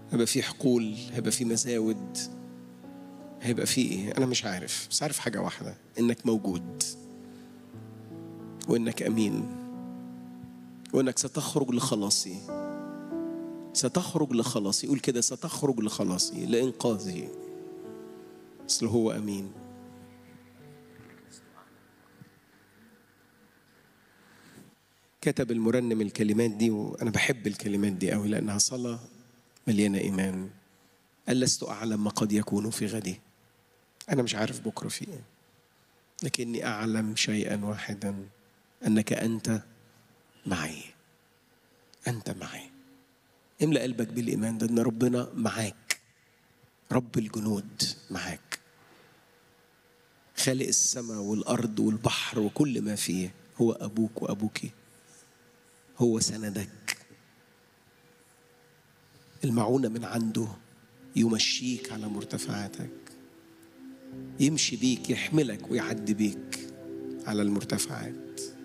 هيبقى في حقول هيبقى في مزاود هيبقى في ايه انا مش عارف بس عارف حاجه واحده انك موجود وانك امين وانك ستخرج لخلاصي ستخرج لخلاصي قول كده ستخرج لخلاصي لانقاذي اصل هو امين كتب المرنم الكلمات دي وانا بحب الكلمات دي قوي لانها صلاه مليانه ايمان قال لست اعلم ما قد يكون في غدي انا مش عارف بكره في ايه لكني اعلم شيئا واحدا انك انت معي انت معي املا قلبك بالايمان ده ان ربنا معاك رب الجنود معاك خالق السماء والارض والبحر وكل ما فيه هو ابوك وابوك هو سندك المعونه من عنده يمشيك على مرتفعاتك يمشي بيك يحملك ويعدي بيك على المرتفعات